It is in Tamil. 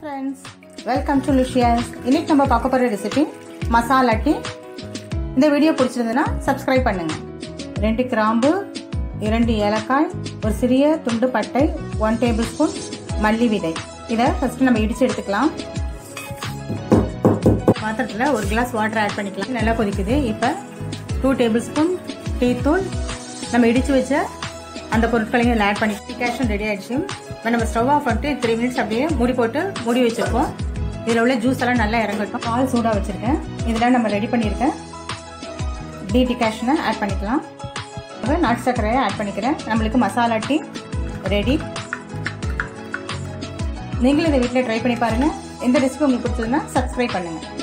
ஃப்ரெண்ட்ஸ் வெல்கம் டு லுஷியஸ் இன்னைக்கு நம்ம பார்க்க போகிற ரெசிபி மசாலா டீ இந்த வீடியோ பிடிச்சிருந்ததுன்னா சப்ஸ்கிரைப் பண்ணுங்க ரெண்டு கிராம்பு இரண்டு ஏலக்காய் ஒரு சிறிய துண்டு பட்டை ஒன் டேபிள் ஸ்பூன் மல்லி விதை இதை ஃபஸ்ட்டு நம்ம இடித்து எடுத்துக்கலாம் பாத்திரத்தில் ஒரு கிளாஸ் வாட்டர் ஆட் பண்ணிக்கலாம் நல்லா கொதிக்குது இப்போ டூ டேபிள் ஸ்பூன் டீ தூள் நம்ம இடித்து வச்ச அந்த பொருட்களையும் இதில் ஆட் பண்ணி டிகாஷன் ரெடி ஆயிடுச்சு இப்போ நம்ம ஸ்டவ் ஆஃப் பண்ணிட்டு த்ரீ மினிட்ஸ் அப்படியே மூடி போட்டு மூடி வச்சுருக்கோம் இதில் உள்ள ஜூஸ் எல்லாம் நல்லா இறங்கட்டும் பால் சூடாக வச்சுருக்கேன் இதில் நம்ம ரெடி பண்ணியிருக்கேன் டீ டிகாஷனை ஆட் பண்ணிக்கலாம் இப்போ நாட்டு சர்க்கரையை ஆட் பண்ணிக்கிறேன் நம்மளுக்கு மசாலா டீ ரெடி நீங்களும் இந்த வீட்டில் ட்ரை பண்ணி பாருங்கள் எந்த ரெசிபி உங்களுக்கு பிடிச்சதுன்னா சப்ஸ்கிரைப் பண்ணுங்கள்